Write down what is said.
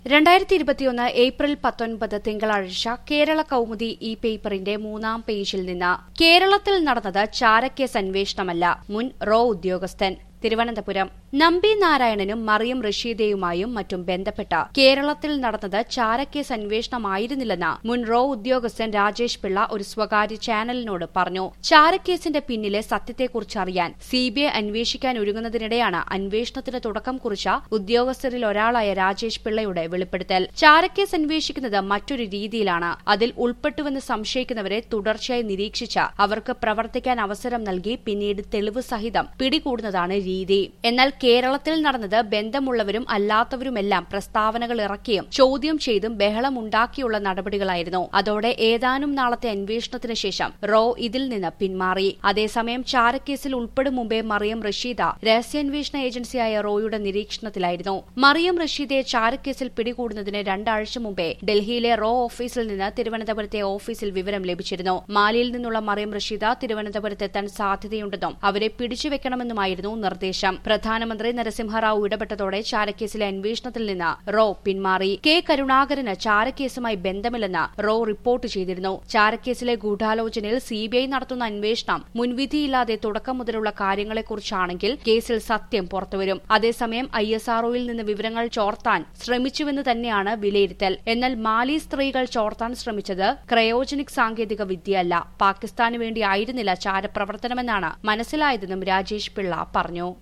രണ്ടായിരത്തി ഇരുപത്തിയൊന്ന് ഏപ്രിൽ പത്തൊൻപത് തിങ്കളാഴ്ച കേരള കൗമുദി ഈ പേപ്പറിന്റെ മൂന്നാം പേജിൽ നിന്ന് കേരളത്തിൽ നടന്നത് ചാരക്കേസ് അന്വേഷണമല്ല മുൻ റോ ഉദ്യോഗസ്ഥൻ തിരുവനന്തപുരം നമ്പി നാരായണനും മറിയം റഷീദയുമായും മറ്റും ബന്ധപ്പെട്ട കേരളത്തിൽ നടന്നത് ചാരക്കേസ് അന്വേഷണമായിരുന്നില്ലെന്ന് മുൻ റോ ഉദ്യോഗസ്ഥൻ രാജേഷ് പിള്ള ഒരു സ്വകാര്യ ചാനലിനോട് പറഞ്ഞു ചാരക്കേസിന്റെ പിന്നിലെ സത്യത്തെക്കുറിച്ച് അറിയാൻ സിബിഐ അന്വേഷിക്കാൻ ഒരുങ്ങുന്നതിനിടെയാണ് അന്വേഷണത്തിന് തുടക്കം കുറിച്ച ഉദ്യോഗസ്ഥരിൽ ഒരാളായ രാജേഷ് പിള്ളയുടെ വെളിപ്പെടുത്തൽ ചാരക്കേസ് അന്വേഷിക്കുന്നത് മറ്റൊരു രീതിയിലാണ് അതിൽ ഉൾപ്പെട്ടുവെന്ന് സംശയിക്കുന്നവരെ തുടർച്ചയായി നിരീക്ഷിച്ച് അവർക്ക് പ്രവർത്തിക്കാൻ അവസരം നൽകി പിന്നീട് തെളിവ് സഹിതം പിടികൂടുന്നതാണ് രീതി എന്നാൽ കേരളത്തിൽ നടന്നത് ബന്ധമുള്ളവരും അല്ലാത്തവരുമെല്ലാം പ്രസ്താവനകൾ ഇറക്കിയും ചോദ്യം ചെയ്തും ബഹളമുണ്ടാക്കിയുള്ള നടപടികളായിരുന്നു അതോടെ ഏതാനും നാളത്തെ അന്വേഷണത്തിന് ശേഷം റോ ഇതിൽ നിന്ന് പിന്മാറി അതേസമയം ചാരക്കേസിൽ ഉൾപ്പെടും മുമ്പേ മറിയം റഷീദ രഹസ്യാന്വേഷണ ഏജൻസിയായ റോയുടെ നിരീക്ഷണത്തിലായിരുന്നു മറിയം റഷീദയെ ചാരക്കേസിൽ പിടികൂടുന്നതിന് രണ്ടാഴ്ച മുമ്പേ ഡൽഹിയിലെ റോ ഓഫീസിൽ നിന്ന് തിരുവനന്തപുരത്തെ ഓഫീസിൽ വിവരം ലഭിച്ചിരുന്നു മാലിയിൽ നിന്നുള്ള മറിയം റഷീദ തിരുവനന്തപുരത്തെത്താൻ സാധ്യതയുണ്ടെന്നും അവരെ പിടിച്ചുവെക്കണമെന്നുമായിരുന്നു നിർദ്ദേശം പ്രധാനമന്ത്രി നരസിംഹറാവു ഇടപെട്ടതോടെ ചാരക്കേസിലെ അന്വേഷണത്തിൽ നിന്ന് റോ പിന്മാറി കെ കരുണാകരന് ചാരക്കേസുമായി ബന്ധമില്ലെന്ന് റോ റിപ്പോർട്ട് ചെയ്തിരുന്നു ചാരക്കേസിലെ ഗൂഢാലോചനയിൽ സിബിഐ നടത്തുന്ന അന്വേഷണം മുൻവിധിയില്ലാതെ തുടക്കം മുതലുള്ള കാര്യങ്ങളെക്കുറിച്ചാണെങ്കിൽ കേസിൽ സത്യം പുറത്തുവരും അതേസമയം ഐ എസ് ആർഒയിൽ നിന്ന് വിവരങ്ങൾ ചോർത്താൻ ശ്രമിച്ചുവെന്ന് തന്നെയാണ് വിലയിരുത്തൽ എന്നാൽ മാലി സ്ത്രീകൾ ചോർത്താൻ ശ്രമിച്ചത് ക്രയോജനിക് സാങ്കേതിക വിദ്യയല്ല പാകിസ്ഥാന് വേണ്ടിയായിരുന്നില്ല ചാരപ്രവർത്തനമെന്നാണ് മനസ്സിലായതെന്നും രാജേഷ് പിള്ള പറഞ്ഞു